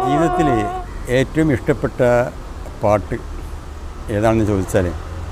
ജീവിതത്തിൽ ഏറ്റവും ഇഷ്ടപ്പെട്ട പാട്ട് ഏതാണെന്ന് ചോദിച്ചാൽ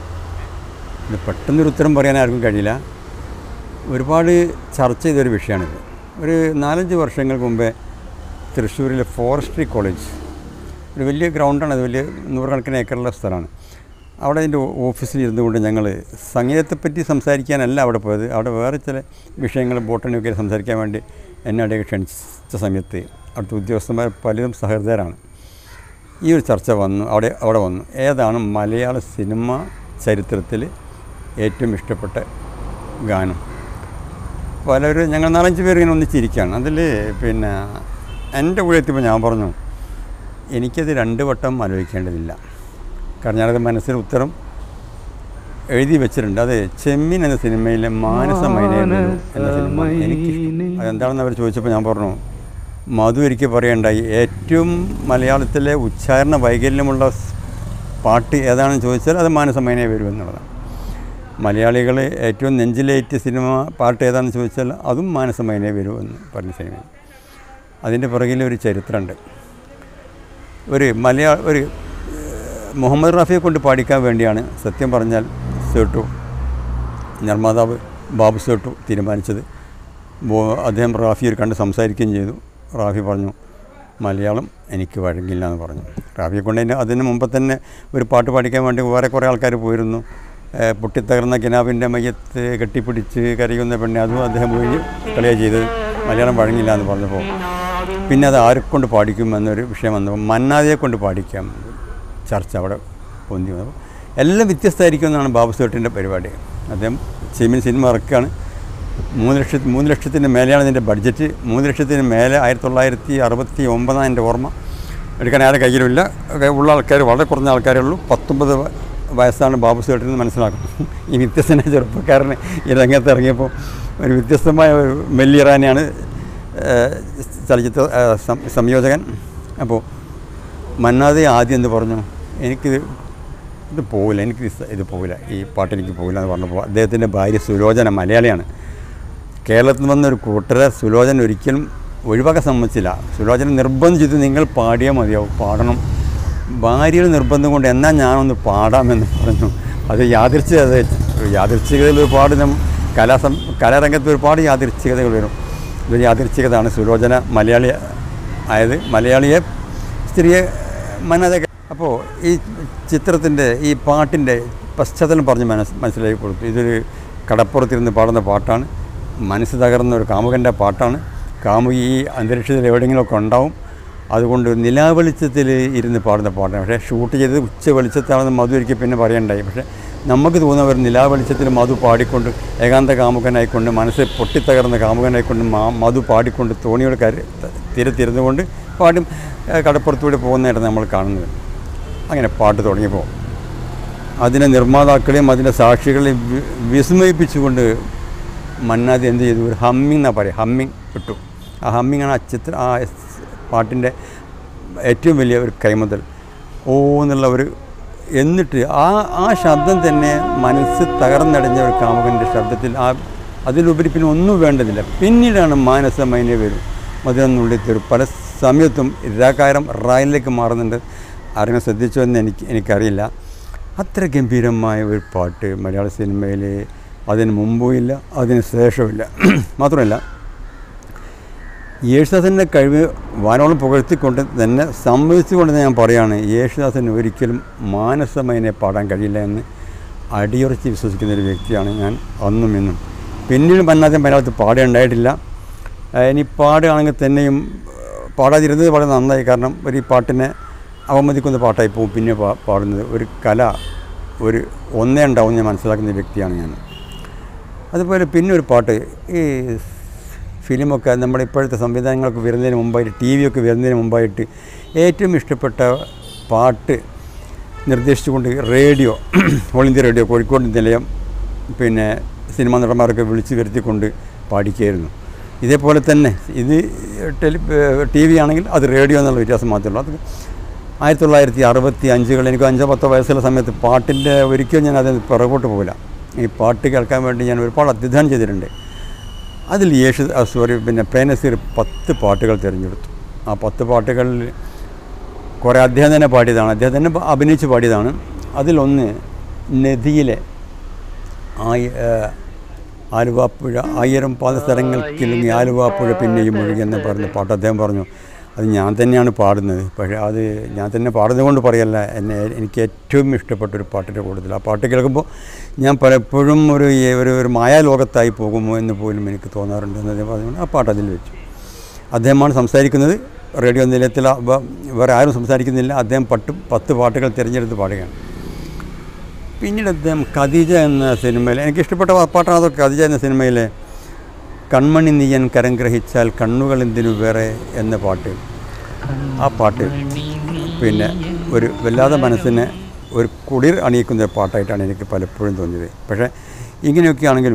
ഇത് പെട്ടെന്നൊരു ഉത്തരം പറയാൻ ആർക്കും കഴിയില്ല ഒരുപാട് ചർച്ച ചെയ്തൊരു വിഷയമാണിത് ഒരു നാലഞ്ച് വർഷങ്ങൾക്ക് മുമ്പേ തൃശ്ശൂരിലെ ഫോറസ്ട്രി കോളേജ് ഒരു വലിയ ഗ്രൗണ്ടാണ് അത് വലിയ നൂറുകണക്കിന് ഏക്കറുള്ള സ്ഥലമാണ് അവിടെ അതിൻ്റെ ഓഫീസിൽ ഇരുന്നുകൊണ്ട് ഞങ്ങൾ സംഗീതത്തെപ്പറ്റി സംസാരിക്കാനല്ല അവിടെ പോയത് അവിടെ വേറെ ചില വിഷയങ്ങൾ ബോട്ടണിയൊക്കെ സംസാരിക്കാൻ വേണ്ടി എന്നെ അവിടേക്ക് ക്ഷണിച്ച സമയത്ത് അവിടുത്തെ ഉദ്യോഗസ്ഥന്മാർ പലരും സഹൃദയരാണ് ഈ ഒരു ചർച്ച വന്നു അവിടെ അവിടെ വന്നു ഏതാണ് മലയാള സിനിമ ചരിത്രത്തിൽ ഏറ്റവും ഇഷ്ടപ്പെട്ട ഗാനം പലരും ഞങ്ങൾ നാലഞ്ച് പേര് ഇങ്ങനെ ഒന്നിച്ചിരിക്കുകയാണ് അതിൽ പിന്നെ എൻ്റെ കൂടെ എത്തിയപ്പോൾ ഞാൻ പറഞ്ഞു എനിക്കത് രണ്ട് വട്ടം ആലോചിക്കേണ്ടതില്ല കാരണം ഞാനത് മനസ്സിൽ ഉത്തരം എഴുതി വെച്ചിട്ടുണ്ട് അത് ചെമ്മീൻ എന്ന സിനിമയിലെ മാനസ മൈനേലു എന്ന സിനിമ എനിക്കിഷ്ടം അതെന്താണെന്ന് അവർ ചോദിച്ചപ്പോൾ ഞാൻ പറഞ്ഞു മധു എനിക്ക് പറയണ്ടായി ഏറ്റവും മലയാളത്തിലെ ഉച്ചാരണ വൈകല്യമുള്ള സ് പാട്ട് ഏതാണെന്ന് ചോദിച്ചാൽ അത് മാനസ മൈനേ വരും എന്നുള്ളതാണ് മലയാളികൾ ഏറ്റവും നെഞ്ചിലേറ്റിയ സിനിമ പാട്ട് ഏതാണെന്ന് ചോദിച്ചാൽ അതും മാനസ മൈനേ വരൂ എന്ന് പറഞ്ഞ സിനിമ അതിൻ്റെ പുറകിൽ ഒരു ചരിത്രമുണ്ട് ഒരു മലയാള ഒരു ഏഹ്, മുഹമ്മദ് റാഫിയെ കൊണ്ട് പാടിക്കാൻ വേണ്ടിയാണ് സത്യം പറഞ്ഞാൽ സേട്ടു നിർമ്മാതാവ് ബാബു സേട്ടു തീരുമാനിച്ചത് ബോ- അദ്ദേഹം റാഫിയെ കണ്ട് സംസാരിക്കുകയും ചെയ്തു റാഫി പറഞ്ഞു മലയാളം എനിക്ക് വഴങ്ങില്ല എന്ന് പറഞ്ഞു റാഫിയെ കൊണ്ട് അതിന് അതിന് മുമ്പ് തന്നെ ഒരു പാട്ട് പാടിക്കാൻ വേണ്ടി വേറെ കുറേ ആൾക്കാർ പോയിരുന്നു ഏഹ്, പൊട്ടിത്തകർന്ന കിനാബിൻ്റെ മയ്യത്ത് കെട്ടിപ്പിടിച്ച് കരയുന്ന പെണ്ണെ അതും അദ്ദേഹം ഒഴിഞ്ഞ് കളിയാണ് ചെയ്തത് മലയാളം വഴങ്ങില്ല എന്ന് പറഞ്ഞപ്പോൾ പിന്നെ അത് ആരെക്കൊണ്ട് പാടിക്കും എന്നൊരു വിഷയം വന്നപ്പോൾ മന്നാദിയെ കൊണ്ട് പാടിക്കാം ചർച്ച അവിടെ പൊന്തി വന്നപ്പോൾ എല്ലാം വ്യത്യസ്തമായിരിക്കും എന്നാണ് ബാബു സേട്ടിൻ്റെ പരിപാടി അദ്ദേഹം ചെമ്മീൻ സിനിമ ഇറക്കുകയാണ് മൂന്ന് ലക്ഷത്തി മൂന്ന് ലക്ഷത്തിന് മേലെയാണ് ഇതിൻ്റെ ബഡ്ജറ്റ് മൂന്ന് ലക്ഷത്തിന് മേലെ ആയിരത്തി തൊള്ളായിരത്തി അറുപത്തി ഒമ്പതാണ് എൻ്റെ ഓർമ്മ എടുക്കാൻ ആരുടെ കയ്യിലുമില്ല ഒക്കെ ഉള്ള ആൾക്കാർ വളരെ കുറഞ്ഞ ആൾക്കാരേ ഉള്ളൂ പത്തൊമ്പത് വ- വയസ്സാണ് ബാബു സേട്ടിന് മനസ്സിലാക്കും ഈ വ്യത്യസ്തനായ ചെറുപ്പക്കാരന് ഈ രംഗത്ത് ഇറങ്ങിയപ്പോൾ ഒരു വ്യത്യസ്തമായ ഒരു മെല്ലിറാനെയാണ് ഏഹ്, ചലച്ചിത്ര ഏഹ്, സം- സംയോജകൻ അപ്പോൾ മന്നാതെ ആദ്യം എന്ത് പറഞ്ഞു എനിക്കിത് ഇത് പോവില്ല എനിക്ക് ഇത് ഇത് പോവില്ല ഈ പാട്ട് എനിക്ക് പോവില്ല എന്ന് പറഞ്ഞപ്പോൾ അദ്ദേഹത്തിൻ്റെ ഭാര്യ സുലോചന മലയാളിയാണ് കേരളത്തിൽ നിന്ന് വന്നൊരു കൂട്ടരെ സുലോചന ഒരിക്കലും ഒഴിവാക്കാൻ സമ്മതിച്ചില്ല സുലോചന നിർബന്ധിച്ചിട്ട് നിങ്ങൾ പാടിയാൽ മതിയാവും പാടണം ഭാര്യയുടെ നിർബന്ധം കൊണ്ട് എന്നാൽ ഞാനൊന്ന് പാടാമെന്ന് പറഞ്ഞു അത് യാദൃച്ഛികത യാദൃച്ഛികതയിൽ ഒരുപാട് നം കലാസം കലാരംഗത്ത് ഒരുപാട് യാദൃച്ഛികതകൾ വരും ഇതൊരു യാദൃച്ഛികതയാണ് സുലോചന മലയാളി ആയത് മലയാളിയെ സ്ത്രീയെ മനത അപ്പോൾ ഈ ചിത്രത്തിൻ്റെ ഈ പാട്ടിൻ്റെ പശ്ചാത്തലം പറഞ്ഞ് മനസ് മനസ്സിലാക്കി കൊടുത്തു ഇതൊരു കടപ്പുറത്തിരുന്ന് പാടുന്ന പാട്ടാണ് മനസ്സ് തകർന്ന ഒരു കാമുകൻ്റെ പാട്ടാണ് കാമുകി ഈ അന്തരീക്ഷത്തിൽ എവിടെയെങ്കിലുമൊക്കെ ഉണ്ടാവും അതുകൊണ്ട് നിലാവെളിച്ചത്തിൽ ഇരുന്ന് പാടുന്ന പാട്ടാണ് പക്ഷേ ഷൂട്ട് ചെയ്തത് ഉച്ച വെളിച്ചത്താണെന്ന് മധു ഒരിക്കൽ പിന്നെ പറയണ്ടായി പക്ഷേ നമുക്ക് തോന്നുന്ന ഒരു നിലാവെളിച്ചത്തിൽ മധു പാടിക്കൊണ്ട് ഏകാന്ത കാമുകനായിക്കൊണ്ട് മനസ്സ് പൊട്ടിത്തകർന്ന കാമുകനായിക്കൊണ്ട് മാ മധു പാടിക്കൊണ്ട് തോണിയുടെ കര തീരത്തിരുന്നു കൊണ്ട് പാടും ഏഹ് കടപ്പുറത്തൂടെ പോകുന്നതായിട്ട് നമ്മൾ കാണുന്നത് അങ്ങനെ പാട്ട് തുടങ്ങിയപ്പോൾ അതിനെ നിർമ്മാതാക്കളെയും അതിൻ്റെ സാക്ഷികളെയും വി- വിസ്മയിപ്പിച്ചുകൊണ്ട് മന്നാദി എന്ത് ചെയ്തു ഒരു ഹമ്മിങ് എന്നാ പറയുക ഹമ്മിങ് ഇട്ടു ആ ഹമ്മിങ്ങാണ് ആ ചിത്ര ആ സ് പാട്ടിൻ്റെ ഏറ്റവും വലിയ ഒരു കൈമുതൽ ഓ എന്നുള്ള ഒരു എന്നിട്ട് ആ ആ ശബ്ദം തന്നെ മനസ്സ് തകർന്നടഞ്ഞ ഒരു കാമുകൻ്റെ ശബ്ദത്തിൽ ആ അതിലുപരി പിന്നെ ഒന്നും വേണ്ടതില്ല പിന്നീടാണ് മാനസമൈനെ വരും മധുരനുള്ളിൽ പല സമയത്തും രാകാരം റായിലേക്ക് മാറുന്നുണ്ട് ആരെങ്കിലും ശ്രദ്ധിച്ചോ എന്ന് എനിക്ക് എനിക്കറിയില്ല അത്ര ഗംഭീരമായ ഒരു പാട്ട് മലയാള സിനിമയിൽ അതിന് മുമ്പും ഇല്ല അതിന് ശേഷമില്ല മാത്രമല്ല യേശുദാസിൻ്റെ കഴിവ് വാനോളം പുകഴ്ത്തിക്കൊണ്ട് തന്നെ സമ്മതിച്ചുകൊണ്ട് ഞാൻ പറയുകയാണ് യേശുദാസിന് ഒരിക്കലും മാനസമയനെ പാടാൻ കഴിയില്ല എന്ന് അടിയുറച്ച് വിശ്വസിക്കുന്ന ഒരു വ്യക്തിയാണ് ഞാൻ അന്നും ഇന്നും പിന്നീട് മന്നാദ്യം മലയാളത്തിൽ പാടുകയുണ്ടായിട്ടില്ല ഏഹ് ഇനി പാടുകയാണെങ്കിൽ തന്നെയും ഏഹ് പാടാതിരുന്നത് വളരെ നന്നായി കാരണം ഒരു ഈ പാട്ടിനെ അവമതിക്കുന്ന പാട്ടായി പോകും പിന്നെ പാ പാടുന്നത് ഒരു കല ഒരു ഒന്നേ ഉണ്ടാവും ഞാൻ മനസ്സിലാക്കുന്ന വ്യക്തിയാണ് ഞാൻ അതുപോലെ പിന്നെ ഒരു പാട്ട് ഈ ഫിലിമൊക്കെ നമ്മുടെ ഇപ്പോഴത്തെ സംവിധാനങ്ങളൊക്കെ വരുന്നതിന് മുമ്പായിട്ട് ടി വിയൊക്കെ വരുന്നതിന് മുമ്പായിട്ട് ഏറ്റവും ഇഷ്ടപ്പെട്ട പാട്ട് നിർദ്ദേശിച്ചുകൊണ്ട് radio all India radio Kozhikode നിലയം പിന്നെ സിനിമാ നടന്മാരൊക്കെ വിളിച്ച് വരുത്തിക്കൊണ്ട് പാടിക്കായിരുന്നു ഇതേപോലെ തന്നെ ഇത് ടെലി ടി വി ആണെങ്കിൽ അത് റേഡിയോ എന്നുള്ള വ്യത്യാസം മാത്രമേ ഉള്ളൂ അത് ആയിരത്തി തൊള്ളായിരത്തി അറുപത്തി അഞ്ചുകൾ എനിക്ക് അഞ്ചോ പത്തോ വയസ്സുള്ള സമയത്ത് പാട്ടിൻ്റെ ഒരിക്കലും ഞാൻ അതിന് പിറകോട്ട് പോകില്ല ഈ പാട്ട് കേൾക്കാൻ വേണ്ടി ഞാൻ ഒരുപാട് അധ്യയനം ചെയ്തിട്ടുണ്ട് അതിൽ യേശു സോറി പിന്നെ പ്രേനസീർ പത്ത് പാട്ടുകൾ തിരഞ്ഞെടുത്തു ആ പത്ത് പാട്ടുകളിൽ കുറേ അദ്ദേഹം തന്നെ പാടിയതാണ് അദ്ദേഹം തന്നെ പ- അഭിനയിച്ച് പാടിയതാണ് അതിലൊന്ന് നദിയിലെ ആയ ഏഹ്, ആലുവാപ്പുഴ ആയിരം പാദസ്ഥലങ്ങൾക്കിലുങ്ങി ആലുവാപ്പുഴ പിന്നെയും ഒഴുകി എന്ന് പറഞ്ഞ പാട്ട് അദ്ദേഹം പറഞ്ഞു അത് ഞാൻ തന്നെയാണ് പാടുന്നത് പക്ഷേ അത് ഞാൻ തന്നെ പാടുന്നത് കൊണ്ട് പറയല്ല എന്നെ എനിക്ക് ഏറ്റവും ഇഷ്ടപ്പെട്ട ഒരു പാട്ടിൻ്റെ കൂടുതൽ ആ പാട്ട് കേൾക്കുമ്പോൾ ഞാൻ പലപ്പോഴും ഒരു ഈ- ഒരു ഒരു മായാലോകത്തായി പോകുമോ എന്ന് പോലും എനിക്ക് തോന്നാറുണ്ട് എന്ന് അദ്ദേഹം പറഞ്ഞുകൊണ്ട് ആ പാട്ട് അതിൽ വെച്ചു അദ്ദേഹമാണ് സംസാരിക്കുന്നത് റേഡിയോ നിലയത്തിൽ ആ വ- വേറെ ആരും സംസാരിക്കുന്നില്ല അദ്ദേഹം പട്ട് പത്ത് പാട്ടുകൾ തിരഞ്ഞെടുത്ത് പാടുകയാണ് പിന്നീട് അദ്ദേഹം ഖദീജ എന്ന സിനിമയിൽ എനിക്ക് ഇഷ്ടപ്പെട്ട പാ- പാട്ടാണ് അതൊക്കെ ഖദീജ എന്ന സിനിമയിലെ കൺമണി നീയൻ കരം ഗ്രഹിച്ചാൽ കണ്ണുകൾ എന്തിനു വേറെ എന്ന പാട്ട് ആ പാട്ട് പിന്നെ ഒരു വല്ലാതെ മനസ്സിനെ ഒരു കുളിർ അണിയിക്കുന്ന ഒരു പാട്ടായിട്ടാണ് എനിക്ക് പലപ്പോഴും തോന്നിയത് പക്ഷേ ഇങ്ങനെയൊക്കെ ആണെങ്കിലും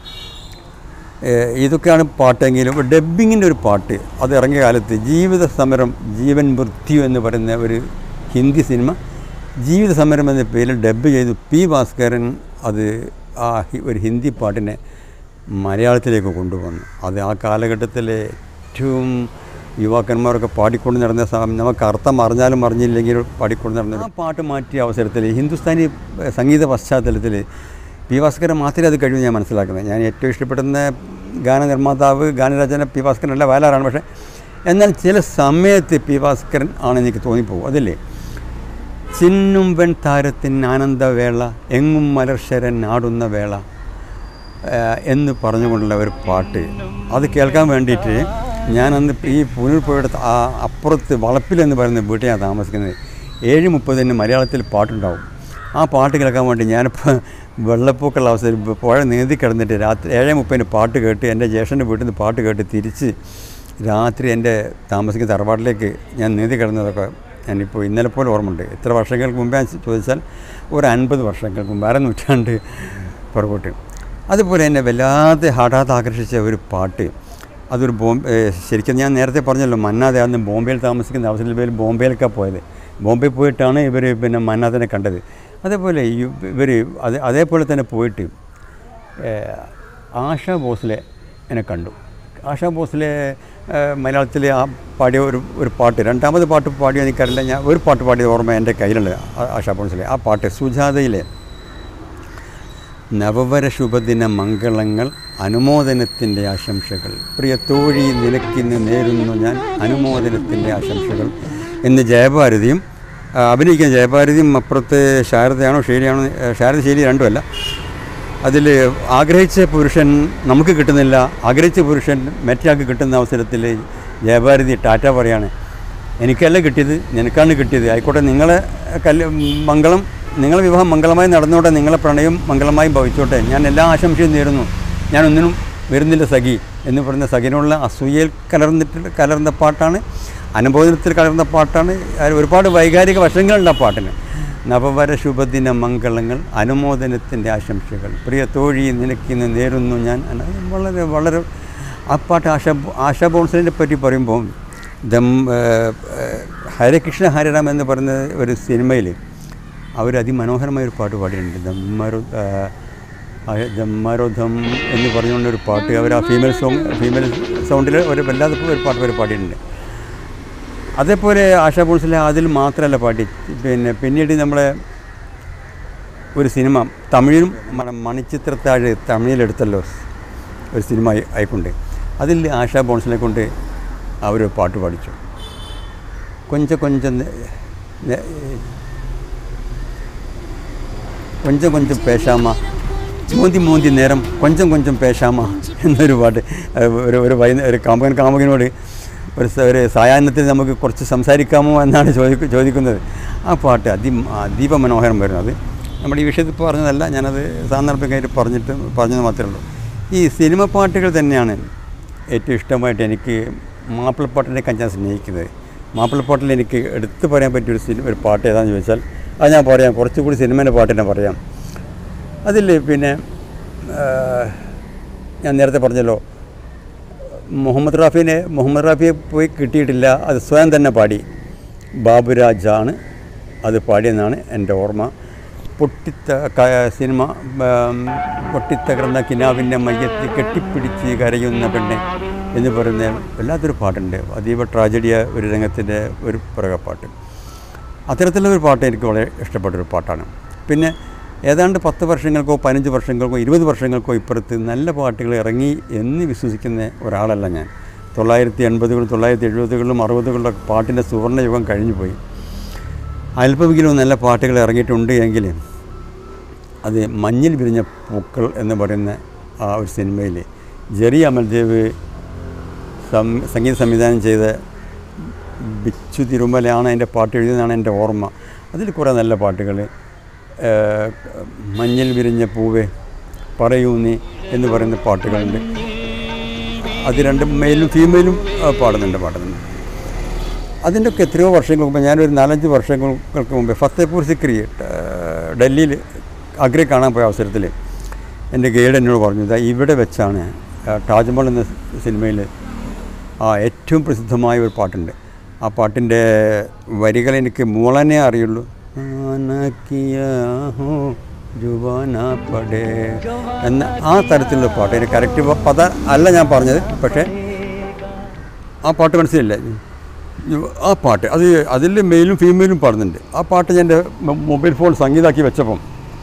ഏഹ് ഇതൊക്കെയാണ് പാട്ടെങ്കിലും ഡബ്ബിങ്ങിൻ്റെ ഒരു പാട്ട് അത് ഇറങ്ങിയ കാലത്ത് ജീവിത സമരം ജീവൻ മൃത്യു എന്ന് പറയുന്ന ഒരു ഹിന്ദി സിനിമ ജീവിത സമരം എന്ന പേരിൽ ഡബ്ബ് ചെയ്തു പി ഭാസ്കരൻ അത് ആ ഹി- ഒരു ഹിന്ദി പാട്ടിനെ മലയാളത്തിലേക്ക് കൊണ്ടുവന്നു അത് ആ കാലഘട്ടത്തിലെ ഏറ്റവും യുവാക്കന്മാരൊക്കെ പാടിക്കൊണ്ട് നടന്ന സമയം നമുക്ക് അർത്ഥം അറിഞ്ഞാലും അറിഞ്ഞില്ലെങ്കിൽ പാടിക്കൊണ്ട് നടന്ന ആ പാട്ട് മാറ്റിയ അവസരത്തിൽ ഹിന്ദുസ്ഥാനി ഏഹ്, സംഗീത പശ്ചാത്തലത്തിൽ പി ഭാസ്കരൻ മാത്രമേ അത് കഴിവൂ ഞാൻ മനസ്സിലാക്കുന്നത് ഞാൻ ഏറ്റവും ഇഷ്ടപ്പെടുന്ന ഗാനനിർമ്മാതാവ് ഗാനരചന പി ഭാസ്കരനല്ല വയലാറാണ് പക്ഷേ എന്നാൽ ചില സമയത്ത് പി ഭാസ്കരൻ ആണ് എനിക്ക് തോന്നിപ്പോകും അതല്ലേ ചിന്നും വെൺ താരത്തിന് ആനന്ദവേള എങ്ങും മലർശരൻ ആടുന്ന വേള ഏഹ്, എന്ന് പറഞ്ഞുകൊണ്ടുള്ള ഒരു പാട്ട് അത് കേൾക്കാൻ വേണ്ടിയിട്ട് ഞാൻ അന്ന് ഈ പുനൂർ പോയിട്ട് ആ അപ്പുറത്ത് വളപ്പിൽ എന്ന് പറയുന്ന വീട്ടിൽ ഞാൻ താമസിക്കുന്നത് ഏഴ് മുപ്പതിന് മലയാളത്തിൽ പാട്ടുണ്ടാവും ആ പാട്ട് കേൾക്കാൻ വേണ്ടി ഞാനിപ്പോൾ വെള്ളപ്പൊക്കമുള്ള അവസരം ഇപ്പോൾ പുഴ നീന്തി കിടന്നിട്ട് രാത്രി ഏഴ് മുപ്പതിന് പാട്ട് കേട്ട് എൻ്റെ ജ്യേഷ്ഠൻ്റെ വീട്ടിൽ നിന്ന് പാട്ട് കേട്ട് തിരിച്ച് രാത്രി എൻ്റെ താമസിക്കുന്ന തറവാട്ടിലേക്ക് ഞാൻ നീന്തി കിടന്നതൊക്കെ ഞാനിപ്പോൾ ഇന്നലെ പോലെ ഓർമ്മയുണ്ട് എത്ര വർഷങ്ങൾക്ക് മുമ്പേ ഞാൻ ചോദിച്ചാൽ ഒരു അൻപത് വർഷങ്ങൾക്ക് മുമ്പ് അര നൂറ്റാണ്ട് പുറകോട്ട് അതുപോലെ എന്നെ വല്ലാതെ ഹഠാത്ത് ആകർഷിച്ച ഒരു പാട്ട് അതൊരു ബോംബെ ശരിക്കും ഞാൻ നേരത്തെ പറഞ്ഞല്ലോ മന്നാതെ അന്ന് ബോംബെയിൽ താമസിക്കുന്ന അവസരത്തിൽ ഇവർ ബോംബെയിലേക്കാണ് പോയത് ബോംബെ പോയിട്ടാണ് ഇവർ പിന്നെ മന്നാഥനെ കണ്ടത് അതേപോലെ ഇവർ അത് അതേപോലെ തന്നെ പോയിട്ട് ഏഹ്, ആശ ഭോസ്ലെ എന്നെ കണ്ടു ആശാ ഭോസ്ലെ മലയാളത്തിൽ ആ പാടിയ ഒരു ഒരു പാട്ട് രണ്ടാമത് പാട്ട് പാടിയോ എനിക്കറിയില്ല ഞാൻ ഒരു പാട്ട് പാടിയ ഓർമ്മ എൻ്റെ കയ്യിലുണ്ട് ആ- ആശാ ഭോസ്ലെ ആ പാട്ട് സുജാതയിലെ നവവര ശുഭദിന മംഗളങ്ങൾ അനുമോദനത്തിൻ്റെ ആശംസകൾ പ്രിയ തോഴി നിലയ്ക്കിന്ന് നേരുന്നു ഞാൻ അനുമോദനത്തിൻ്റെ ആശംസകൾ എന്ന് ജയഭാരതിയും ആ, അഭിനയിക്കുന്ന ജയഭാരതിയും അപ്പുറത്ത് ശാരദയാണോ ശൈലിയാണോ ഏ, ശാരദ ശൈലി രണ്ടുമല്ല അതിൽ ആഗ്രഹിച്ച പുരുഷൻ നമുക്ക് കിട്ടുന്നില്ല ആഗ്രഹിച്ച പുരുഷൻ മറ്റേയാൾക്ക് കിട്ടുന്ന അവസരത്തിൽ ജയഭാരതി ടാറ്റ പറയാണ് എനിക്കല്ല കിട്ടിയത് നിനക്കാണ് കിട്ടിയത് ആയിക്കോട്ടെ നിങ്ങളെ കല്യ മംഗളം നിങ്ങളെ വിവാഹം മംഗളമായി നടന്നോട്ടെ നിങ്ങളെ പ്രണയം മംഗളമായി ഭവിച്ചോട്ടെ ഞാൻ എല്ലാ ആശംസയും നേരുന്നു ഞാനൊന്നിനും വരുന്നില്ല സഖി എന്ന് പറയുന്ന സഖിനുള്ള അസൂയയിൽ കലർന്നിട്ട് കലർന്ന പാട്ടാണ് അനുബോധനത്തിൽ കലർന്ന പാട്ടാണ് അത് ഒരുപാട് വൈകാരിക വശങ്ങളുണ്ട് ആ പാട്ടിന് നവവര ശുഭദിന മംഗളങ്ങൾ അനുമോദനത്തിൻ്റെ ആശംസകൾ പ്രിയ തോഴി നിനക്കിന്ന് നേരുന്നു ഞാൻ അത് വളരെ വളരെ ആ പാട്ട് ആശ ആശാ ബോൺസിനെ പറ്റി പറയുമ്പോൾ ദം ഏഹ്, ഏഹ്, ഹരകൃഷ്ണ ഹരറാം എന്ന് പറയുന്ന ഒരു സിനിമയിൽ അവർ അതിമനോഹരമായ ഒരു പാട്ട് പാടിയിട്ടുണ്ട് ദമ്മരു ദമ്മരുധം എന്ന് പറഞ്ഞുകൊണ്ടൊരു പാട്ട് അവർ ആ ഫീമെയിൽ സോങ് ഫീമെയിൽ സൗണ്ടിൽ ഒരു വല്ലാതെ ഒരു പാട്ട് അവർ പാടിയിട്ടുണ്ട് അതേപോലെ ആശാ ഭോൺസിലെ അതിൽ മാത്രമല്ല പാടി പിന്നെ പിന്നീട് നമ്മളെ ഒരു സിനിമ തമിഴിലും നമ്മുടെ മണിച്ചിത്രത്താഴ് തമിഴിലെടുത്തല്ലോ ഒരു സിനിമ ആയി- ആയിക്കൊണ്ട് അതിൽ ആശാ ബോൺസിനെ കൊണ്ട് അവർ പാട്ട് പാടിച്ചു കൊഞ്ചം കൊഞ്ചം നെ- നെ- കൊഞ്ചം കൊഞ്ചം പേശാമ മൂന്തി മൂന്തി നേരം കൊഞ്ചം കൊഞ്ചം പേശാമ എന്നൊരു പാട്ട് അത് ഒരു ഒരു വൈകുന്ന ഒരു കാമുകൻ കാമുകനോട് ഒരു സ- ഒരു സായാഹ്നത്തിൽ നമുക്ക് കുറച്ച് സംസാരിക്കാമോ എന്നാണ് ചോദിക്കു ചോദിക്കുന്നത് ആ പാട്ട് അതി അതീവ മനോഹരം വരുന്നത് നമ്മുടെ ഈ വിഷയത്തിൽ പറഞ്ഞതല്ല ഞാനത് സാന്ദർഭികമായിട്ട് പറഞ്ഞിട്ട് പറഞ്ഞത് മാത്രമേ ഉള്ളൂ ഈ സിനിമ പാട്ടുകൾ തന്നെയാണ് ഏറ്റവും ഇഷ്ടമായിട്ട് എനിക്ക് മാപ്പിളപ്പാട്ടിനേക്കാൾ ഞാൻ സ്നേഹിക്കുന്നത് മാപ്പിളപ്പാട്ടിൽ എനിക്ക് എടുത്തു പറയാൻ പറ്റിയ ഒരു സിനിമ ഒരു പാട്ട് ഏതാണെന്ന് ചോദിച്ചാൽ അത് ഞാൻ പറയാം കുറച്ചുകൂടി സിനിമേൻ്റെ പാട്ട് തന്നെ പറയാം അതിൽ പിന്നെ ആ, ഞാൻ നേരത്തെ പറഞ്ഞല്ലോ മുഹമ്മദ് റാഫിനെ മുഹമ്മദ് റാഫിയെ പോയി കിട്ടിയിട്ടില്ല അത് സ്വയം തന്നെ പാടി ബാബുരാജാണ് അത് പാടിയെന്നാണ് എൻ്റെ ഓർമ്മ പൊട്ടിത്ത ക- സിനിമ ഉം, പൊട്ടിത്തകർന്ന കിനാവിൻ്റെ മയ്യത്ത് കെട്ടിപ്പിടിച്ച് കരയുന്ന പെണ്ണെ എന്ന് പറയുന്ന വല്ലാത്തൊരു പാട്ടുണ്ട് അതീവ ട്രാജഡിയ ഒരു രംഗത്തിൻ്റെ ഒരു പുറകെ പാട്ട് അത്തരത്തിലുള്ള ഒരു പാട്ട് എനിക്ക് വളരെ ഇഷ്ടപ്പെട്ടൊരു പാട്ടാണ് പിന്നെ ഏതാണ്ട് പത്ത് വർഷങ്ങൾക്കോ പതിനഞ്ച് വർഷങ്ങൾക്കോ ഇരുപത് വർഷങ്ങൾക്കോ ഇപ്പുറത്ത് നല്ല പാട്ടുകൾ ഇറങ്ങി എന്ന് വിശ്വസിക്കുന്ന ഒരാളല്ല ഞാൻ തൊള്ളായിരത്തി എൺപതുകളും തൊള്ളായിരത്തി എഴുപതുകളിലും അറുപതുകളിലും പാട്ടിൻ്റെ സുവർണ്ണ യുഗം കഴിഞ്ഞു പോയി അല്പമെങ്കിലും നല്ല പാട്ടുകൾ ഇറങ്ങിയിട്ടുണ്ട് എങ്കിൽ അത് മഞ്ഞിൽ വിരിഞ്ഞ പൂക്കൾ എന്ന് പറയുന്ന ആ ഒരു സിനിമയിൽ ജെറി അമൽദേവ് സം സംഗീത സംവിധാനം ചെയ്ത ബിച്ചു തിരുമലയാണ് എൻ്റെ പാട്ട് എഴുതിയതാണ് എൻ്റെ ഓർമ്മ അതിൽ കുറേ നല്ല പാട്ടുകൾ ഏഹ്, മഞ്ഞിൽ വിരിഞ്ഞ പൂവേ പറയൂ നീ എന്ന് പറയുന്ന പാട്ടുകളുണ്ട് അത് രണ്ടും മെയിലും ഫീമെയിലും ആ, പാടുന്നുണ്ട് പാടുന്നുണ്ട് അതിൻ്റെ ഒക്കെ എത്രയോ വർഷങ്ങൾക്ക് മുമ്പ് ഞാനൊരു നാലഞ്ച് വർഷങ്ങൾക്ക് മുമ്പ് ഫത്തേപൂർ സിക്രി ഏഹ്, ഡൽഹിയിൽ അഗ്ര കാണാൻ പോയ അവസരത്തിൽ എൻ്റെ ഗൈഡ് എന്നോട് പറഞ്ഞു "ദാ ഇവിടെ വെച്ചാണ് ആ, താജ്മഹൽ എന്ന സിനിമയിൽ ആ ഏറ്റവും പ്രസിദ്ധമായ ഒരു പാട്ടുണ്ട് ആ പാട്ടിൻ്റെ വരികൾ എനിക്ക് മൂളനെ അറിയുള്ളൂ ആന കിയാ ഹോ ജുവാന പടേ എന്ന ആ തരത്തിലുള്ള പാട്ട് എനിക്ക് കറക്റ്റ് പദ അല്ല ഞാൻ പറഞ്ഞത് പക്ഷേ ആ പാട്ട് മനസ്സിലില്ല ആ പാട്ട് അത് അതിൽ മെയിലും ഫീമെയിലും പാടുന്നുണ്ട് ആ പാട്ട് ഞാൻ എൻ്റെ മൊ- മൊബൈൽ ഫോൺ സംഗീതാക്കി വെച്ചപ്പം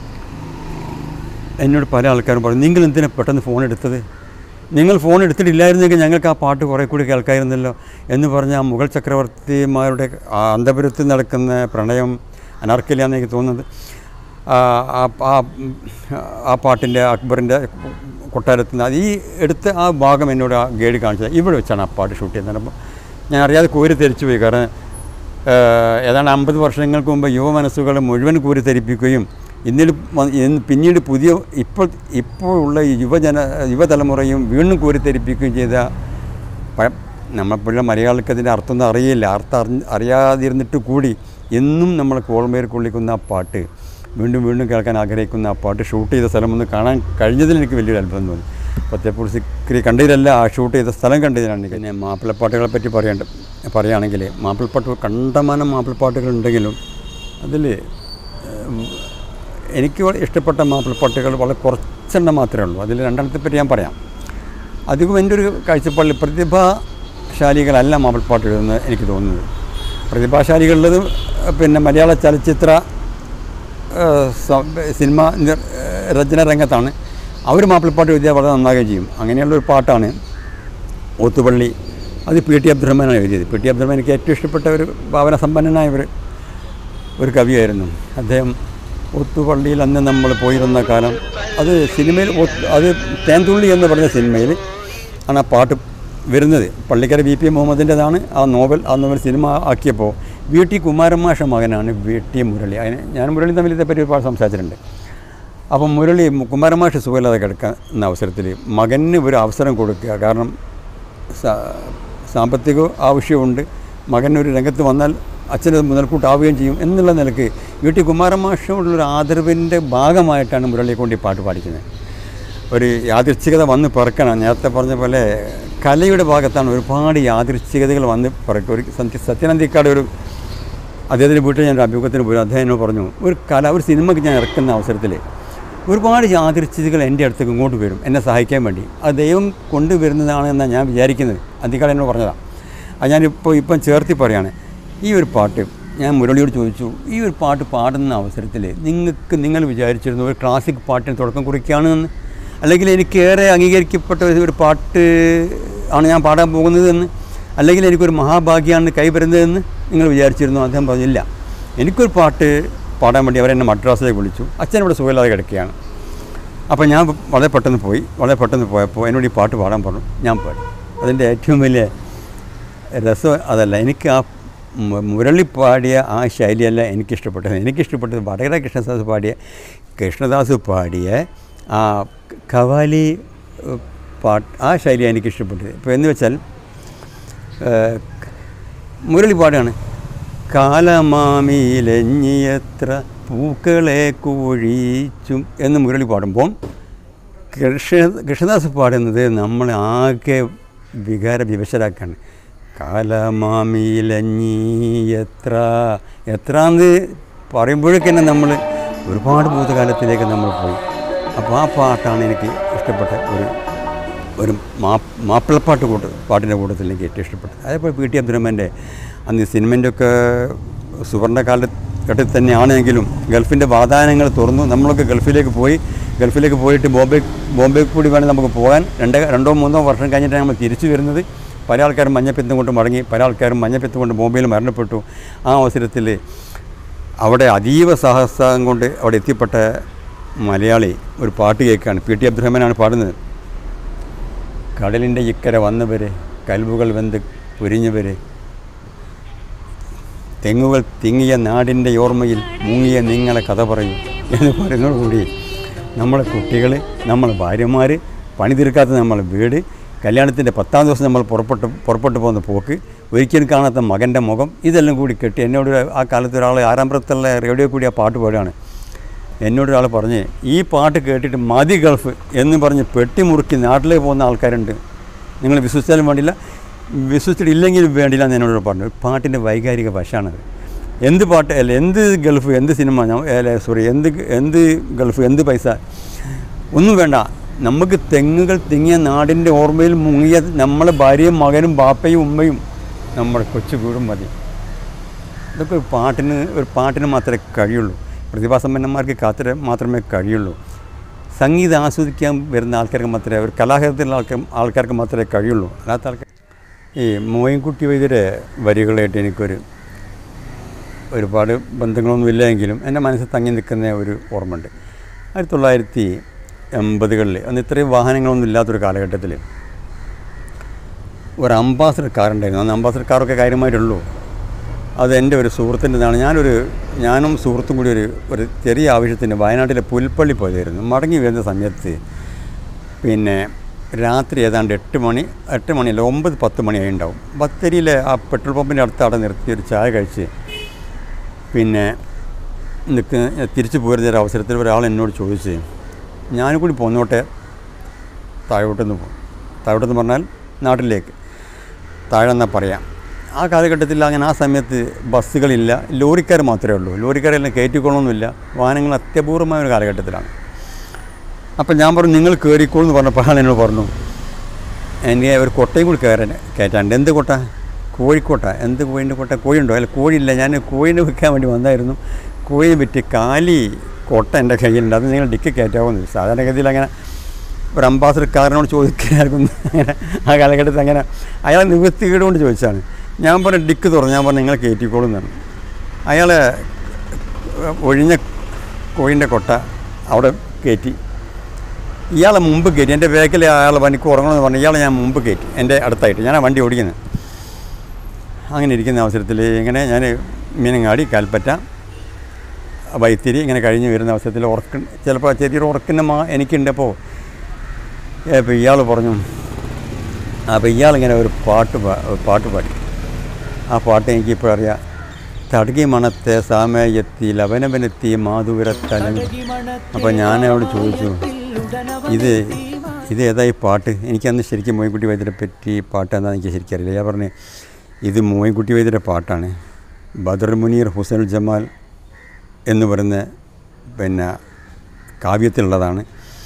എന്നോട് പല ആൾക്കാരും പറഞ്ഞു നിങ്ങൾ എന്തിനാ പെട്ടെന്ന് ഫോൺ എടുത്തത് നിങ്ങൾ ഫോൺ എടുത്തിട്ടില്ലായിരുന്നെങ്കിൽ ഞങ്ങൾക്ക് ആ പാട്ട് കുറേ കൂടി കേൾക്കായിരുന്നല്ലോ എന്ന് പറഞ്ഞ ആ മുഗൾ ചക്രവർത്തിമാരുടെ ആ അന്തപുരത്തിൽ നടക്കുന്ന പ്രണയം അനാർക്കലിയാണെന്ന് എനിക്ക് തോന്നുന്നത് ആ ആ- ആ ആ പാട്ടിൻ്റെ അക്ബറിൻ്റെ കൊട്ടാരത്തിൽ നിന്ന് അത് ഈ എടുത്ത ആ ഭാഗം എന്നോട് ആ ഗൈഡ് കാണിച്ചത് ഇവിടെ വെച്ചാണ് ആ പാട്ട് ഷൂട്ട് ചെയ്യുന്നത് അപ്പോൾ ഞാൻ അറിയാതെ കോരി തെരിച്ചു പോയി കാരണം ഏഹ്, ഏതാണ്ട് അമ്പത് വർഷങ്ങൾക്ക് മുമ്പ് യുവ മനസ്സുകളെ മുഴുവൻ കോരി തെരിപ്പിക്കുകയും ഇന്നിൽ വ- ഇന്ന് പിന്നീട് പുതിയ ഇപ്പോൾ ഇപ്പോൾ ഉള്ള ഈ യുവജന യുവതലമുറയും വീണ്ടും കോരി തെരിപ്പിക്കുകയും ചെയ്ത പ- നമ്മളെപ്പോഴും മലയാളിക്ക് അതിൻ്റെ അർത്ഥമൊന്നും അറിയില്ല അർത്ഥം അറിഞ്ഞ് അറിയാതിരുന്നിട്ട് കൂടി എന്നും നമ്മളെ കോൾമേർ കൊള്ളിക്കുന്ന ആ പാട്ട് വീണ്ടും വീണ്ടും കേൾക്കാൻ ആഗ്രഹിക്കുന്ന ആ പാട്ട് ഷൂട്ട് ചെയ്ത സ്ഥലം ഒന്ന് കാണാൻ കഴിഞ്ഞതിൽ എനിക്ക് വലിയൊരു അത്ഭുതം തോന്നി ഫത്തേപൂർ സിക്രി കണ്ടതിലല്ല ആ ഷൂട്ട് ചെയ്ത സ്ഥലം കണ്ടതിനാണ് എനിക്ക് പിന്നെ മാപ്പിളപ്പാട്ടുകളെ പറ്റി പറയേണ്ട പറയുകയാണെങ്കിൽ മാപ്പിളപ്പാട്ട് കണ്ടമാനം മാപ്പിളപ്പാട്ടുകൾ ഉണ്ടെങ്കിലും അതിൽ എനിക്ക് വളരെ ഇഷ്ടപ്പെട്ട മാപ്പിളപ്പാട്ടുകൾ വളരെ കുറച്ചെണ്ണം മാത്രമേ ഉള്ളൂ അതിൽ രണ്ടെണ്ണത്തെ പറ്റി ഞാൻ പറയാം അധികം എൻ്റെ ഒരു കാഴ്ചപ്പാടിൽ പ്രതിഭാശാലികളല്ല മാപ്പിളപ്പാട്ട് എഴുതുന്നത് എനിക്ക് തോന്നുന്നത് പ്രതിഭാശാലികളുള്ളത് പിന്നെ മലയാള ചലച്ചിത്ര ഏഹ്, സ- സിനിമ നിർ- ഏഹ്, രചന രംഗത്താണ് അവർ മാപ്പിളപ്പാട്ട് എഴുതിയാൽ വളരെ നന്നാകുകയും ചെയ്യും അങ്ങനെയുള്ള ഒരു പാട്ടാണ് ഓത്തുപള്ളി അത് പി ടി അബ്ദുറഹ്മാനാണ് എഴുതിയത് പി ടി അബ്ദുറഹ്മാൻ എനിക്ക് ഏറ്റവും ഇഷ്ടപ്പെട്ട ഒരു ഭാവന സമ്പന്നനായ ഒരു ഒരു കവിയായിരുന്നു അദ്ദേഹം ഒത്തുപള്ളിയിൽ അന്ന് നമ്മൾ പോയിരുന്ന കാലം അത് സിനിമയിൽ ഒത്ത് അത് തേൻതുള്ളി എന്ന് പറഞ്ഞ സിനിമയിൽ ആണ് ആ പാട്ട് വരുന്നത് പള്ളിക്കര വി പി മുഹമ്മദിൻ്റെതാണ് ആ നോവൽ ആ നോവൽ സിനിമ ആക്കിയപ്പോൾ വി ടി കുമാരമാഷ മകനാണ് വി ടി മുരളി അതിന് ഞാൻ മുരളി തമ്മിൽ ഇതേപ്പറ്റി ഒരുപാട് സംസാരിച്ചിട്ടുണ്ട് അപ്പം മുരളി കുമാരമാഷ സുഖമില്ലാതെ കിടക്കുന്ന അവസരത്തിൽ മകന് ഒരു അവസരം കൊടുക്കുക കാരണം സാ- സാമ്പത്തിക ആവശ്യമുണ്ട് മകൻ ഒരു രംഗത്ത് വന്നാൽ അച്ഛനത് മുതൽക്കൂട്ടാവുകയും ചെയ്യും എന്നുള്ള നിലക്ക് വീട്ടിൽ കുമാരമാഷോടുള്ളൊരു ആദരവിൻ്റെ ഭാഗമായിട്ടാണ് മുരളിയെ കൊണ്ട് ഈ പാട്ട് പാടിക്കുന്നത് ഒരു യാദൃച്ഛികത വന്ന് പിറക്കണം നേരത്തെ പറഞ്ഞ പോലെ കലയുടെ ഭാഗത്താണ് ഒരുപാട് യാദൃച്ഛികതകൾ വന്ന് പിറക്കുക ഒരു സത്യ സത്യനന്ദിക്കാട് ഒരു അദ്ദേഹത്തിൻ്റെ വീട്ടിൽ ഞാൻ ഒരു അഭിമുഖത്തിന് പോയി അദ്ദേഹം എന്നോട് പറഞ്ഞു ഒരു കല ഒരു സിനിമയ്ക്ക് ഞാൻ ഇറക്കുന്ന അവസരത്തിൽ ഒരുപാട് യാദൃച്ഛികകൾ എൻ്റെ അടുത്തേക്ക് ഇങ്ങോട്ട് വരും എന്നെ സഹായിക്കാൻ വേണ്ടി അത് ദൈവം കൊണ്ടുവരുന്നതാണ് എന്നാണ് ഞാൻ വിചാരിക്കുന്നത് അന്തിക്കാട് എന്നോട് പറഞ്ഞതാണ് അത് ഞാനിപ്പോൾ ഇപ്പം ചേർത്തി പറയാണ് ഈ ഒരു പാട്ട് ഞാൻ മുരളിയോട് ചോദിച്ചു ഈ ഒരു പാട്ട് പാടുന്ന അവസരത്തിൽ നിങ്ങൾക്ക് നിങ്ങൾ വിചാരിച്ചിരുന്നു ഒരു ക്ലാസിക് പാട്ടിന് തുടക്കം കുറിക്കുകയാണെന്ന് അല്ലെങ്കിൽ എനിക്ക് ഏറെ അംഗീകരിക്കപ്പെട്ട ഒരു- ഒരു പാട്ട് ആണ് ഞാൻ പാടാൻ പോകുന്നതെന്ന് അല്ലെങ്കിൽ എനിക്കൊരു മഹാഭാഗ്യമാണ് കൈ വരുന്നതെന്ന് നിങ്ങൾ വിചാരിച്ചിരുന്നു അദ്ദേഹം പറഞ്ഞില്ല എനിക്കൊരു പാട്ട് പാടാൻ വേണ്ടി അവരെന്നെ മദ്രാസിലേക്ക് വിളിച്ചു അച്ഛൻ ഇവിടെ സുഖമില്ലാതെ കിടക്കുകയാണ് അപ്പോൾ ഞാൻ വളരെ പെട്ടെന്ന് പോയി വളരെ പെട്ടെന്ന് പോയപ്പോൾ എന്നോട് ഈ പാട്ട് പാടാൻ പറഞ്ഞു ഞാൻ പാടി അതിൻ്റെ ഏറ്റവും വലിയ രസം അതല്ല എനിക്ക് ആ മു- മുരളി പാടിയ ആ ശൈലിയല്ല എനിക്കിഷ്ടപ്പെട്ടത് എനിക്കിഷ്ടപ്പെട്ടത് വടകര കൃഷ്ണദാസ് പാടിയ കൃഷ്ണദാസ് പാടിയ ആ കവാലി ഏഹ്, പാട്ട് ആ ശൈലിയാണ് എനിക്കിഷ്ടപ്പെട്ടത് ഇപ്പോൾ എന്ന് വെച്ചാൽ ഏഹ്, മുരളി പാടാണ് കാലമാമിയിലെഞ്ഞിയത്ര പൂക്കളെ കുഴിച്ചും എന്ന് മുരളി പാടുമ്പോൾ കൃഷ്ണ കൃഷ്ണദാസ് പാടുന്നത് നമ്മൾ ആകെ വികാര വിവശരാക്കാണ് കാലമാമിയിലഞ്ഞി എത്ര എത്രാന്ന് പറയുമ്പോഴേക്കന്നെ നമ്മൾ ഒരുപാട് ഭൂതകാലത്തിലേക്ക് നമ്മൾ പോയി അപ്പോൾ ആ പാട്ടാണ് എനിക്ക് ഇഷ്ടപ്പെട്ട ഒരു ഒരു മാ മാപ്പിളപ്പാട്ട് കൂട്ട് പാട്ടിൻ്റെ കൂട്ടത്തിൽ എനിക്ക് ഏറ്റവും ഇഷ്ടപ്പെട്ടത് അതേപോലെ പി ടി അബ്ദുറഹ്മാൻ്റെ അന്ന് സിനിമൻ്റെ ഒക്കെ സുവർണ കാലഘട്ടത്തിൽ തന്നെയാണെങ്കിലും ഗൾഫിൻ്റെ വാതായനങ്ങൾ തുറന്നു നമ്മളൊക്കെ ഗൾഫിലേക്ക് പോയി ഗൾഫിലേക്ക് പോയിട്ട് ബോംബെ ബോംബെ കൂടി വേണം നമുക്ക് പോകാൻ രണ്ട് രണ്ടോ മൂന്നോ വർഷം കഴിഞ്ഞിട്ടാണ് നമ്മൾ തിരിച്ചു വരുന്നത് പല ആൾക്കാരും മഞ്ഞപ്പിത്തം കൊണ്ട് മടങ്ങി പല ആൾക്കാരും മഞ്ഞപ്പിത്തം കൊണ്ട് ബോംബെയിൽ മരണപ്പെട്ടു ആ അവസരത്തിൽ അവിടെ അതീവ സാഹസം കൊണ്ട് അവിടെ എത്തിപ്പെട്ട മലയാളി ഒരു പാട്ട് കേൾക്കുകയാണ് പി ടി അബ്ദുറഹ്മാനാണ് പാടുന്നത് കടലിൻ്റെ ഇക്കരെ വന്നവരെ കൽവുകൾ വെന്ത് പൊരിഞ്ഞവരെ തെങ്ങുകൾ തിങ്ങിയ നാടിൻ്റെ ഓർമ്മയിൽ മുങ്ങിയ നിങ്ങളെ കഥ പറയും എന്ന് പറയുന്നതോടുകൂടി നമ്മളെ കുട്ടികൾ നമ്മളെ ഭാര്യമാർ പണി തീർക്കാത്ത നമ്മളെ വീട് കല്യാണത്തിൻ്റെ പത്താം ദിവസം നമ്മൾ പുറപ്പെട്ട് പുറപ്പെട്ടു പോകുന്ന പോക്ക് ഒരിക്കലും കാണാത്ത മകൻ്റെ മുഖം ഇതെല്ലാം കൂടി കെട്ടി എന്നോട് ആ കാലത്ത് ഒരാൾ ആറാമ്പുറത്തുള്ള റേഡിയോ കൂടി ആ പാട്ട് പാടുകയാണ് എന്നോട് ഒരാൾ പറഞ്ഞ് ഈ പാട്ട് കേട്ടിട്ട് മതി ഗൾഫ് എന്ന് പറഞ്ഞ് പെട്ടി മുറുക്കി നാട്ടിലേക്ക് പോകുന്ന ആൾക്കാരുണ്ട് നിങ്ങൾ വിശ്വസിച്ചാലും വേണ്ടില്ല വിശ്വസിച്ചിട്ടില്ലെങ്കിലും വേണ്ടില്ല എന്ന് എന്നോട് പറഞ്ഞു പാട്ടിൻ്റെ വൈകാരിക വശമാണത് എന്ത് പാട്ട് അല്ല എന്ത് ഗൾഫ് എന്ത് സിനിമ ഞാൻ- അല്ല സോറി എന്ത് എന്ത് ഗൾഫ് എന്ത് പൈസ ഒന്നും വേണ്ട നമുക്ക് തെങ്ങുകൾ തിങ്ങിയ നാടിൻ്റെ ഓർമ്മയിൽ മുങ്ങിയ നമ്മളെ ഭാര്യയും മകനും ബാപ്പയും ഉമ്മയും നമ്മുടെ കൊച്ചു വീടും മതി ഇതൊക്കെ ഒരു പാട്ടിന് ഒരു പാട്ടിന് മാത്രമേ കഴിയുള്ളൂ പ്രതിഭാസമ്പന്നന്മാർക്ക് കാത്തിര മാത്രമേ കഴിയുള്ളൂ സംഗീതം ആസ്വദിക്കാൻ വരുന്ന ആൾക്കാർക്ക് മാത്രമേ ഒരു കലാകാരത്തിലുള്ള ആൾക്കാർ ആൾക്കാർക്ക് മാത്രമേ കഴിയുള്ളൂ അല്ലാത്ത ആൾക്കാർ ഈ മോയിൻകുട്ടി വൈദ്യരെ വരികളായിട്ട് എനിക്കൊരു ഒരുപാട് ബന്ധങ്ങളൊന്നും ഇല്ലെങ്കിലും എൻ്റെ മനസ്സിൽ തങ്ങി നിൽക്കുന്ന ഒരു ഓർമ്മയുണ്ട് ആയിരത്തി തൊള്ളായിരത്തി എൺപതുകളിൽ അന്ന് ഇത്രയും വാഹനങ്ങളൊന്നും ഇല്ലാത്തൊരു കാലഘട്ടത്തിൽ ഒരു അംബാസഡർ കാറുണ്ടായിരുന്നു അന്ന് അംബാസഡർ കാറൊക്കെ കാര്യമായിട്ടുള്ളൂ അത് എൻ്റെ ഒരു സുഹൃത്തിൻ്റെതാണ് ഞാനൊരു ഞാനും സുഹൃത്തും കൂടി ഒരു ഒരു ചെറിയ ആവശ്യത്തിന് വയനാട്ടിലെ പുൽപ്പള്ളി പോയതായിരുന്നു മടങ്ങി വരുന്ന സമയത്ത് പിന്നെ രാത്രി ഏതാണ്ട് എട്ട് മണി എട്ട് മണിയല്ല ഒമ്പത് പത്ത് മണിയായി ഉണ്ടാവും ബത്തേരിയിലെ ആ പെട്രോൾ പമ്പിൻ്റെ അടുത്ത് അവിടെ നിർത്തി ഒരു ചായ കഴിച്ച് പിന്നെ നിൽക്ക് തിരിച്ചു പോരുന്ന ഒരു അവസരത്തിൽ ഒരാൾ എന്നോട് ചോദിച്ച് ഞാനും കൂടി പോന്നോട്ടെ താഴോട്ടെന്ന് പോകും താഴോട്ടെന്ന് പറഞ്ഞാൽ നാട്ടിലേക്ക് താഴെ എന്നാൽ പറയാം ആ കാലഘട്ടത്തിൽ അങ്ങനെ ആ സമയത്ത് ബസ്സുകളില്ല ലോറിക്കാർ മാത്രമേ ഉള്ളൂ ലോറിക്കാരെല്ലാം കയറ്റിക്കൊള്ളണമെന്നില്ല വാഹനങ്ങൾ അത്യപൂർവമായ ഒരു കാലഘട്ടത്തിലാണ് അപ്പം ഞാൻ പറഞ്ഞു നിങ്ങൾ കയറിക്കോളൂ എന്ന് പറഞ്ഞപ്പോൾ ആൾ എന്നോട് പറഞ്ഞു എനിക്ക് ഒരു കൊട്ടയും കൂടി കയറാൻ കയറ്റാണ്ട് എന്ത് കൊട്ട കോഴിക്കോട്ട എന്ത് കോഴിൻ്റെ കൊട്ട കോഴിയുണ്ടോ അല്ല കോഴിയില്ല ഞാൻ കോഴിനെ വിൽക്കാൻ വേണ്ടി വന്നായിരുന്നു കോഴിയെ വിറ്റ് കാലി കൊട്ട എൻ്റെ കയ്യിലുണ്ട് അത് നിങ്ങൾ ഡിക്ക് കയറ്റാവുന്നു സാധാരണഗതിയിൽ അങ്ങനെ ഒരു അംബാസഡർക്കാരനോട് ചോദിക്കാനും അങ്ങനെ ആ കാലഘട്ടത്തിൽ അങ്ങനെ അയാൾ നിവൃത്തികേട് കൊണ്ട് ചോദിച്ചാണ് ഞാൻ പറഞ്ഞു ഡിക്ക് തുറന്നു ഞാൻ പറഞ്ഞു നിങ്ങൾ കയറ്റിക്കോളും എന്ന് പറഞ്ഞു അയാൾ ഒഴിഞ്ഞ കോഴിൻ്റെ കൊട്ട അവിടെ കയറ്റി ഇയാളെ മുമ്പ് കയറ്റി എൻ്റെ ബാക്കിൽ അയാൾ പണിക്ക് ഉറങ്ങണമെന്ന് പറഞ്ഞു ഇയാളെ ഞാൻ മുമ്പ് കയറ്റി എൻ്റെ അടുത്തായിട്ട് ഞാൻ ആ വണ്ടി ഓടിക്കുന്നത് അങ്ങനെ ഇരിക്കുന്ന അവസരത്തിൽ ഇങ്ങനെ ഞാൻ മീനങ്ങാടി കൽപ്പറ്റ വൈത്തിരി ഇങ്ങനെ കഴിഞ്ഞ് വരുന്ന അവസരത്തിൽ ഉറക്ക ചിലപ്പോൾ ചെറിയൊരു ഉറക്കിൻ്റെ മാ എനിക്കുണ്ടപ്പോൾ അപ്പോൾ ഇയാൾ പറഞ്ഞു അപ്പോൾ ഇയാളിങ്ങനെ ഒരു പാട്ട് പാ പാട്ട് പാടി ആ പാട്ട് എനിക്കിപ്പോൾ അറിയാം തടുകി മണത്തെ സാമയത്തി ലവനവനെത്തി മാധുവിരത്തല അപ്പോൾ ഞാൻ അവിടെ ചോദിച്ചു ഇത് ഇത് ഏതാ ഈ പാട്ട് എനിക്കന്ന് ശരിക്കും മോയിൻകുട്ടി വൈദ്യരെ പറ്റി പാട്ട് എന്താണെന്ന് എനിക്ക് ശരിക്കും അറിയില്ല ഞാൻ പറഞ്ഞു ഇത് മോയിൻകുട്ടി വൈദ്യരെ പാട്ടാണ് ബദർ മുനീർ ഹുസൈൻ ജമാൽ എന്ന് പറയുന്ന പിന്നെ കാവ്യത്തിലുള്ളതാണ്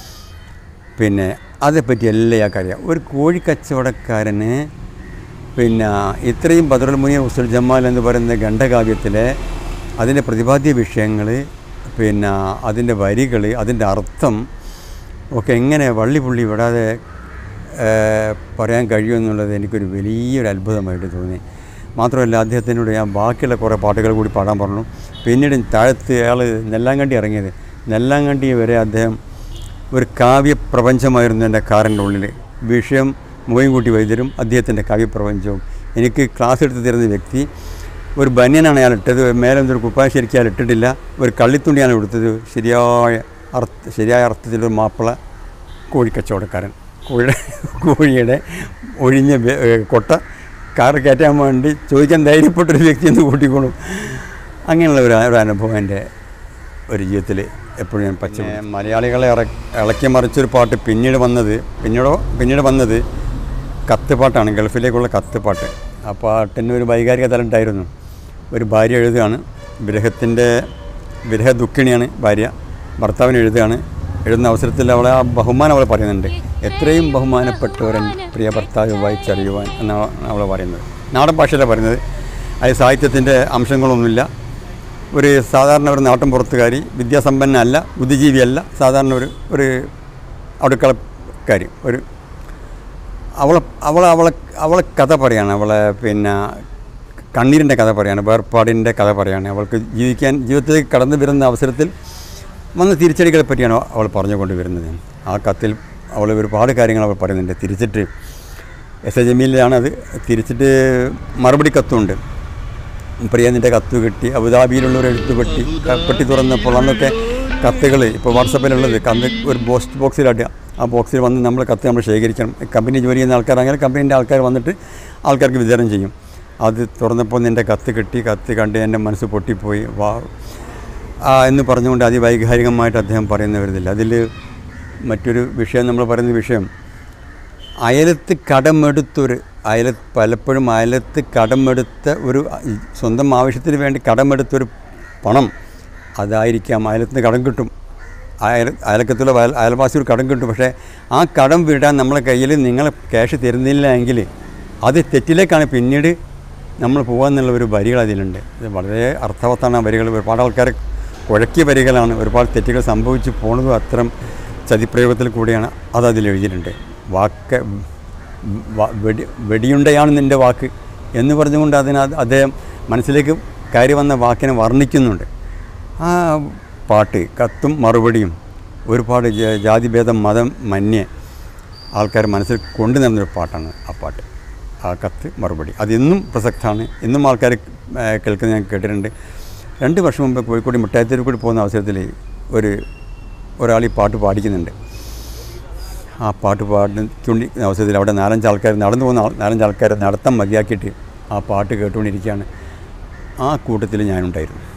പിന്നെ അതേപ്പറ്റി എല്ലാം ഇയാൾക്ക് അറിയാം ഒരു കോഴി കച്ചവടക്കാരന് പിന്നെ ഇത്രയും ബദറുൽ മുനീർ ഹുസൈൻ ജമാൽ എന്ന് പറയുന്ന ഖണ്ഡകാവ്യത്തിലെ അതിൻ്റെ പ്രതിപാദ്യ വിഷയങ്ങൾ പിന്നെ അതിൻ്റെ വരികൾ അതിൻ്റെ അർത്ഥം ഒക്കെ എങ്ങനെ വള്ളി പുള്ളി വിടാതെ ഏഹ്, പറയാൻ കഴിയുമെന്നുള്ളത് എനിക്കൊരു വലിയൊരു അത്ഭുതമായിട്ട് തോന്നി മാത്രമല്ല അദ്ദേഹത്തിനോട് ഞാൻ ബാക്കിയുള്ള കുറേ പാട്ടുകൾ കൂടി പാടാൻ പറഞ്ഞു പിന്നീട് താഴത്ത് അയാൾ നെല്ലാങ്കണ്ടി ഇറങ്ങിയത് നെല്ലാങ്കണ്ടി വരെ അദ്ദേഹം ഒരു കാവ്യപ്രപഞ്ചമായിരുന്നു എൻ്റെ കാറിൻ്റെ ഉള്ളിൽ വിഷയം മോയിൻകുട്ടി വൈദ്യരും അദ്ദേഹത്തിൻ്റെ കാവ്യപ്രപഞ്ചവും എനിക്ക് ക്ലാസ് എടുത്ത് തരുന്ന വ്യക്തി ഒരു ബനിയനാണ് അയാൾ ഇട്ടത് മേലെ എന്തൊരു കുപ്പായ ശരിക്കും അയാൾ ഇട്ടിട്ടില്ല ഒരു കള്ളിത്തുണ്ടിയാണ് കൊടുത്തത് ശരിയായ അർത്ഥ ശരിയായ അർത്ഥത്തിലൊരു മാപ്പിള കോഴിക്കച്ചവടക്കാരൻ കോഴിയുടെ കോഴിയുടെ ഒഴിഞ്ഞ വെ- ഏ, കൊട്ട കാറ് കയറ്റാൻ വേണ്ടി ചോദിക്കാൻ ധൈര്യപ്പെട്ടൊരു വ്യക്തി എന്ന് കൂട്ടിക്കോളും അങ്ങനെയുള്ള ഒരു ഒരു അനുഭവം എൻ്റെ ഒരു ജീവിതത്തിൽ എപ്പോഴും ഞാൻ പച്ച മലയാളികളെ ഇറ ഇളക്കി മറിച്ചൊരു പാട്ട് പിന്നീട് വന്നത് പിന്നീടോ പിന്നീട് വന്നത് കത്ത് പാട്ടാണ് ഗൾഫിലേക്കുള്ള കത്ത് പാട്ട് ആ പാട്ടിന് ഒരു വൈകാരിക തലം ഉണ്ടായിരുന്നു ഒരു ഭാര്യ എഴുതുകയാണ് വിരഹത്തിൻ്റെ വിരഹ ദുഃഖിണിയാണ് ഭാര്യ ഭർത്താവിന് എഴുതുകയാണ് എഴുതുന്ന അവസരത്തിൽ അവളെ ആ ബഹുമാനം അവൾ പറയുന്നുണ്ട് എത്രയും ബഹുമാനപ്പെട്ടവരൻ പ്രിയ ഭർത്താവ് വായിച്ചറിയുവാൻ എന്നാണ് അവൾ പറയുന്നത് നാടൻ ഭാഷയിലാണ് പറയുന്നത് അത് സാഹിത്യത്തിൻ്റെ അംശങ്ങളൊന്നുമില്ല ഒരു സാധാരണ ഒരു നാട്ടിൻ പുറത്തുകാരി വിദ്യാസമ്പന്നല്ല ബുദ്ധിജീവിയല്ല സാധാരണ ഒരു ഒരു അടുക്കളക്കാരി ഒരു അവളെ അവളെ അവളെ അവളെ കഥ പറയാണ് അവളെ പിന്നെ കണ്ണീരിൻ്റെ കഥ പറയാണ് വേർപാടിൻ്റെ കഥ പറയാണ് അവൾക്ക് ജീവിക്കാൻ ജീവിതത്തിലേക്ക് കടന്നു വരുന്ന അവസരത്തിൽ വന്ന തിരിച്ചടികളെ പറ്റിയാണ് അവൾ പറഞ്ഞുകൊണ്ട് വരുന്നത് ആ കത്തിൽ അവൾ ഒരുപാട് കാര്യങ്ങൾ അവൾ പറയുന്നുണ്ട് തിരിച്ചിട്ട് എസ് എ ജമീലിലാണ് അത് തിരിച്ചിട്ട് മറുപടി കത്തുണ്ട് പ്രിയനിൻ്റെ കത്ത് കിട്ടി അബുദാബിയിലുള്ള ഒരു എഴുത്ത് പെട്ടി ക- പെട്ടി തുറന്നപ്പോൾ അന്നൊക്കെ കത്തുകൾ ഇപ്പോൾ വാട്സപ്പിലുള്ളത് കന്ന് ഒരു പോസ്റ്റ് ബോക്സിലാട്ടുക ആ ബോക്സിൽ വന്ന് നമ്മൾ കത്ത് നമ്മൾ ശേഖരിക്കണം കമ്പനി ജോലി ചെയ്യുന്ന ആൾക്കാരാണെങ്കിൽ കമ്പനീൻ്റെ ആൾക്കാർ വന്നിട്ട് ആൾക്കാർക്ക് വിതരണം ചെയ്യും അത് തുറന്നപ്പോൾ നിൻ്റെ കത്ത് കിട്ടി കത്ത് കണ്ട് എൻ്റെ മനസ്സ് പൊട്ടിപ്പോയി വാ ആ എന്ന് പറഞ്ഞുകൊണ്ട് അതിവൈകാരികമായിട്ട് അദ്ദേഹം പറയുന്ന വരുന്നില്ല അതിൽ മറ്റൊരു വിഷയം നമ്മൾ പറയുന്ന വിഷയം അയലത്ത് കടമെടുത്തൊരു അയല പലപ്പോഴും അയലത്ത് കടമെടുത്ത ഒരു ഈ സ്വന്തം ആവശ്യത്തിന് വേണ്ടി കടമെടുത്തൊരു പണം അതായിരിക്കാം അയലത്തിന് കടം കിട്ടും അയൽ അയലക്കത്തുള്ള അയൽ അയൽവാസി ഒരു കടം കിട്ടും പക്ഷേ ആ കടം വിടാൻ നമ്മളെ കയ്യിൽ നിങ്ങൾ ക്യാഷ് തരുന്നില്ല എങ്കിൽ അത് തെറ്റിലേക്കാണ് പിന്നീട് നമ്മൾ പോകാന്നുള്ള ഒരു വരികൾ അതിലുണ്ട് ഇത് വളരെ അർത്ഥവത്താണ് ആ വരികൾ ഒരുപാട് ആൾക്കാരെ കുഴക്കിയ വരികളാണ് ഒരുപാട് തെറ്റുകൾ സംഭവിച്ചു പോണതും അത്തരം ചതിപ്രയോഗത്തിൽ കൂടിയാണ് അത് അതിൽ എഴുതിയിട്ടുണ്ട് വാക്ക് വ- വെടി വെടിയുണ്ടയാണ് നിൻ്റെ വാക്ക് എന്ന് പറഞ്ഞുകൊണ്ട് അതിനകത്ത് അദ്ദേഹം മനസ്സിലേക്ക് കയറി വന്ന വാക്കിനെ വർണ്ണിക്കുന്നുണ്ട് ആ പാട്ട് കത്തും മറുപടിയും ഒരുപാട് ജ- ജാതിഭേദം മതം മന്യേ ആൾക്കാർ മനസ്സിൽ കൊണ്ടു നടന്നൊരു പാട്ടാണ് ആ പാട്ട് ആ കത്ത് മറുപടി അത് ഇന്നും പ്രസക്തമാണ് ഇന്നും ആൾക്കാർ കേൾക്കുന്നത് ഞാൻ കേട്ടിട്ടുണ്ട് രണ്ട് വർഷം മുമ്പ് കോഴിക്കോട് മിഠായിത്തെരുവ് കൂടി പോകുന്ന അവസരത്തിൽ ഒരു ഒരാൾ ഈ പാട്ട് പാടിക്കുന്നുണ്ട് ആ പാട്ട് പാടിച്ചുകൊണ്ട് അവസരത്തിൽ അവിടെ നാലഞ്ച് ആൾക്കാർ നടന്നു പോകുന്ന ആൾ- നാലഞ്ച് ആൾക്കാർ നടത്തം മതിയാക്കിയിട്ട് ആ പാട്ട് കേട്ടുകൊണ്ടിരിക്കുകയാണ് ആ കൂട്ടത്തിൽ ഞാനുണ്ടായിരുന്നു